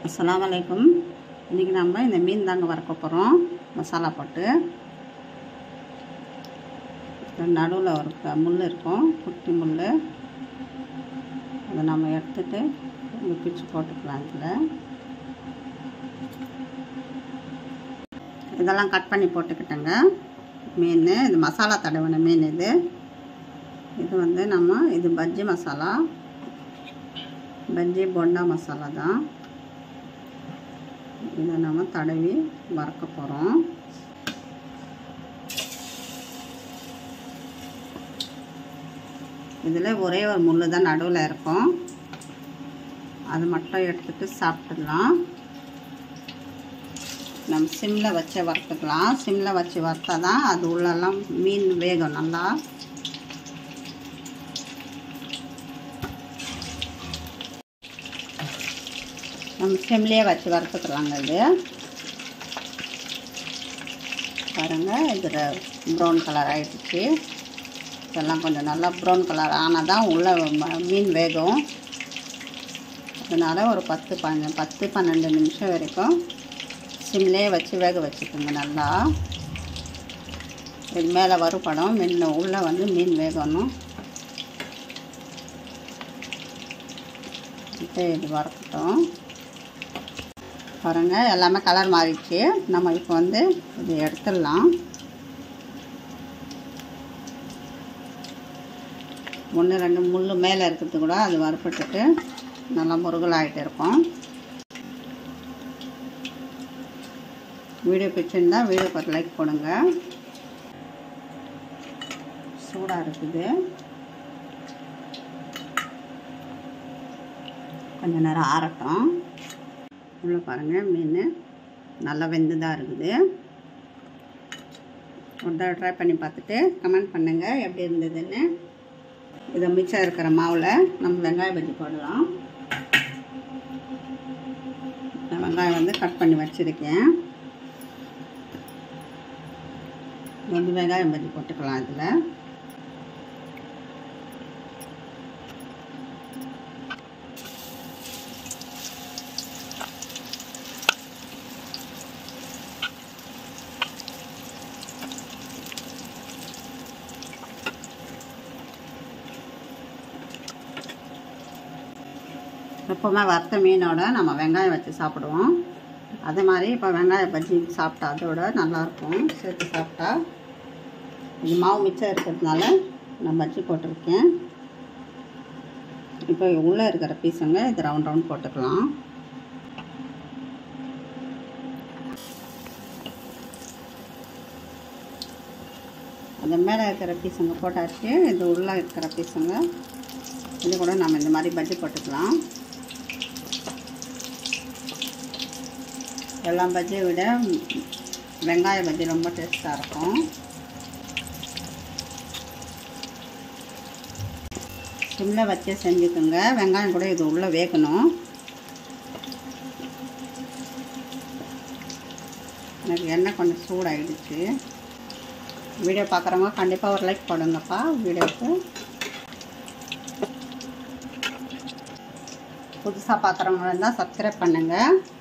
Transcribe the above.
அஸ்ஸலாமு அலைக்கும் இன்றைக்கி நம்ம இந்த மீன் தாங்க வறுக்க போகிறோம் மசாலா போட்டு நடுவில் ஒரு க- முள் இருக்கும் குட்டி முள் அதை நம்ம எடுத்துட்டு இந்த பிச்சு போட்டுக்கலாம் இதில் இதெல்லாம் கட் பண்ணி போட்டுக்கிட்டேங்க மீன் இது மசாலா தடவின மீன் இது இது வந்து நம்ம இது பஜ்ஜி மசாலா பஜ்ஜி போண்டா மசாலா தான் இதை நம்ம தடவி வறுக்க போகிறோம் இதில் ஒரே ஒரு முள் தான் நடுவில் இருக்கும் அது மட்டும் எடுத்துட்டு சாப்பிட்டுடலாம் நம்ம சிம்மில் வச்சு வறுத்துக்கலாம் சிம்மில் வச்சு வறுத்தா தான் அது உள்ளெல்லாம் மீன் வேகும் நல்லா நம்ம சிம்லேயே வச்சு வறுத்துக்கலாங்க இது பாருங்கள் இதில் ப்ரௌன் கலர் ஆகிடுச்சு இதெல்லாம் கொஞ்சம் நல்லா ப்ரௌன் கலர் ஆனால் தான் உள்ள ம- மீன் வேகும் அதனால் ஒரு பத்து பன்ன பத்து பன்னெண்டு நிமிஷம் வரைக்கும் சிம்லேயே வச்சு வேக வச்சுக்கோங்க நல்லா இது மேலே வறுபடும் மீன் உள்ளே வந்து மீன் வேகணும் இப்போ இது வறுக்கட்டும் பாருங்க எல்லாமே கலர் மாறிடுச்சு நம்ம இப்போ வந்து இது எடுத்துடலாம் ஒன்று ரெண்டு முள் மேலே இருக்கிறது கூட அது வறுப்பட்டுட்டு நல்லா முருகலாகிட்டு இருக்கும் வீடியோ பிடிச்சிருந்தா வீடியோக்கு ஒரு லைக் போடுங்க சூடாக இருக்குது கொஞ்ச நேரம் ஆறட்டும் உள்ளே பாருங்கள் மீன் நல்லா வெந்து தான் இருக்குது ஒரு தடவை ட்ரை பண்ணி பார்த்துட்டு கமெண்ட் பண்ணுங்கள் எப்படி இருந்ததுன்னு இதை மிச்சம் இருக்கிற மாவில் நம்ம வெங்காய பஜ்ஜி போடலாம் நான் வெங்காயம் வந்து கட் பண்ணி வச்சுருக்கேன் வந்து வெங்காயம் பஜ்ஜி போட்டுக்கலாம் இதில் எப்போவுமே வறுத்த மீனோட நம்ம வெங்காயம் வச்சு சாப்பிடுவோம் அதே மாதிரி இப்போ வெங்காய பஜ்ஜி சாப்பிட்டா அதோட நல்லாயிருக்கும் சேர்த்து சாப்பிட்டா இது மாவு மிச்சம் இருக்கிறதுனால நான் பஜ்ஜி போட்டிருக்கேன் இப்போ உள்ளே இருக்கிற பீஸுங்க இது ரவுண்ட் ரவுண்ட் போட்டுக்கலாம் அது மேலே இருக்கிற பீஸுங்க போட்டாச்சு இது உள்ளே இருக்கிற பீஸுங்க இது கூட நம்ம இந்த மாதிரி பஜ்ஜி போட்டுக்கலாம் எல்லா பஜ்ஜியை விட வெங்காய பஜ்ஜி ரொம்ப டேஸ்ட்டாக இருக்கும் சிம்மில் வச்சே செஞ்சுக்கோங்க வெங்காயம் கூட இது உள்ளே வேகணும் எனக்கு எண்ணெய் கொஞ்சம் சூடாகிடுச்சு வீடியோ பார்க்குறவங்க கண்டிப்பாக ஒரு லைக் போடுங்கப்பா வீடியோவுக்கு புதுசாக பார்க்குறவங்க இருந்தால் சப்ஸ்கிரைப் பண்ணுங்கள்